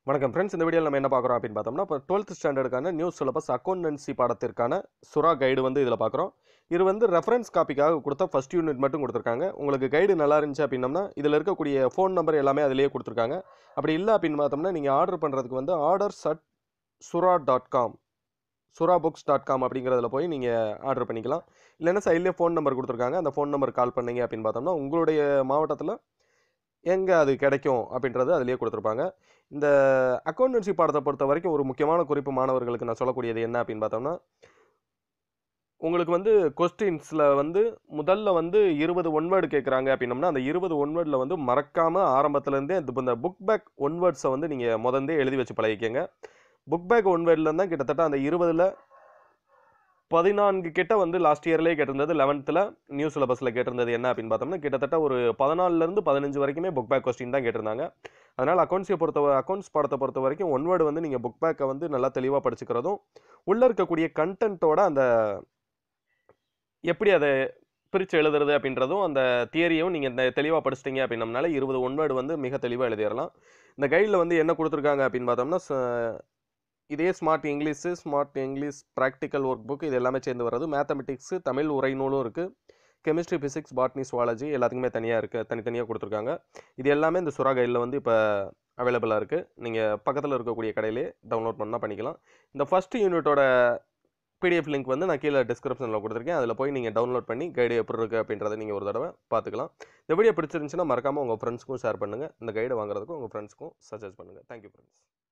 வணக்கம் ஃப்ரெண்ட்ஸ் இந்த வீடியோவில் நம்ம என்ன பார்க்குறோம் அப்படின்னு பார்த்தோம்னா இப்போ டுவெல்த் ஸ்டாண்டர்டுக்கான நியூ சிலபஸ் அக்கௌண்டன்சி பாடத்திற்கான சுறா கைடு வந்து இதில் பார்க்குறோம் இது வந்து ரெஃபரன்ஸ் காப்பிக்காக கொடுத்த ஃபஸ்ட் யூனிட் மட்டும் கொடுத்துருக்காங்க உங்களுக்கு கைடு நல்லா இருந்துச்சு அப்படின்னம்னா இதில் இருக்கக்கூடிய ஃபோன் நம்பர் எல்லாமே அதிலேயே கொடுத்துருக்காங்க அப்படி இல்லை அப்படின்னு பார்த்தோம்னா நீங்கள் ஆர்டர் பண்ணுறதுக்கு வந்து orders at Sura dot com Sura books dot com அப்படிங்கிறதுல போய் நீங்கள் ஆர்டர் பண்ணிக்கலாம் இல்லைன்னா சைட்லேயே ஃபோன் நம்பர் கொடுத்துருக்காங்க அந்த ஃபோன் நம்பர் கால் பண்ணீங்க அப்படின்னு பார்த்தோம்னா உங்களுடைய மாவட்டத்தில் எங்கே அது கிடைக்கும் அப்படின்றது அதிலேயே கொடுத்துருப்பாங்க இந்த அக்கௌண்டன்சி பாடத்தை பொறுத்த வரைக்கும் ஒரு முக்கியமான குறிப்பு மாணவர்களுக்கு நான் சொல்லக்கூடியது என்ன அப்படின்னு பார்த்தோம்னா உங்களுக்கு வந்து கொஸ்டின்ஸில் வந்து முதல்ல வந்து இருபது ஒன்வேர்டு கேட்குறாங்க அப்படின்னம்னா அந்த இருபது ஒன்வேர்டில் வந்து மறக்காமல் ஆரம்பத்துலேருந்தே இந்த இந்த புக் பேக் ஒன்வேர்ட்ஸை வந்து நீங்கள் முதந்தே எழுதி வச்சு பழகிக்கங்க புக் பேக் ஒன்வேர்டில் தான் கிட்டத்தட்ட அந்த இருபதில் பதினான்கு கிட்ட வந்து லாஸ்ட் இயர்லேயே கேட்டிருந்தது லெவன்த்தில் நியூ சிலபஸில் கேட்டிருந்தது என்ன அப்படின்னு பார்த்தோம்னா கிட்டத்தட்ட ஒரு பதினாலுலேருந்து பதினஞ்சு வரைக்குமே புக் பேக் கொஸ்டின் தான் கேட்டிருந்தாங்க அதனால் அக்கௌண்ட்ஸை பொறுத்த அக்கௌண்ட்ஸ் பாடத்தை பொறுத்த வரைக்கும் ஒன் வேர்டு வந்து நீங்கள் புக் பேக்கை வந்து நல்லா தெளிவாக படிச்சுக்கிறதும் உள்ளே இருக்கக்கூடிய கண்டென்ட்டோட அந்த எப்படி அதை பிரித்து எழுதுறது அப்படின்றதும் அந்த தியரியும் நீங்கள் இந்த தெளிவாக படிச்சிட்டிங்க அப்படின்னம்னால இருபது ஒன் வேர்டு வந்து மிக தெளிவாக எழுதிடலாம் இந்த கைடில் வந்து என்ன கொடுத்துருக்காங்க அப்படின்னு பார்த்தோம்னா ச- இதே smart English smart English practical work book இது எல்லாமே சேர்ந்து வர்றது மேத்தமெட்டிக்ஸு தமிழ் உரைநூலும் இருக்குது கெமிஸ்ட்ரி ஃபிசிக்ஸ் பாட்னி சுவாலஜி எல்லாத்துக்குமே தனியாக இருக்குது தனித்தனியாக கொடுத்துருக்காங்க இது எல்லாமே இந்த சுறா கைடில் வந்து இப்போ அவைலபிளாக இருக்குது நீங்கள் பக்கத்தில் இருக்கக்கூடிய கடையிலே டவுன்லோட் பண்ணால் பண்ணிக்கலாம் இந்த ஃபஸ்ட் யூனிட்டோட பிடிஎஃப் லிங்க் வந்து நான் கீழே டிஸ்கிரிப்ஷனில் கொடுத்துருக்கேன் அதில் போய் நீங்கள் டவுன்லோட் பண்ணி கைடு எப்படி இருக்குது அப்படின்றத நீங்கள் ஒரு தடவை பார்த்துக்கலாம் இந்த வீடியோ பிடிச்சிருந்துச்சுன்னா மறக்காமல் உங்கள் ஃப்ரெண்ட்ஸ்க்கும் ஷேர் பண்ணுங்கள் இந்த கைடு வாங்குறதுக்கும் உங்கள் ஃப்ரெண்ட்ஸ்க்கும் சஜஸ்ட் பண்ணுங்கள் தேங்க்யூ ஃப்ரெண்ட்ஸ்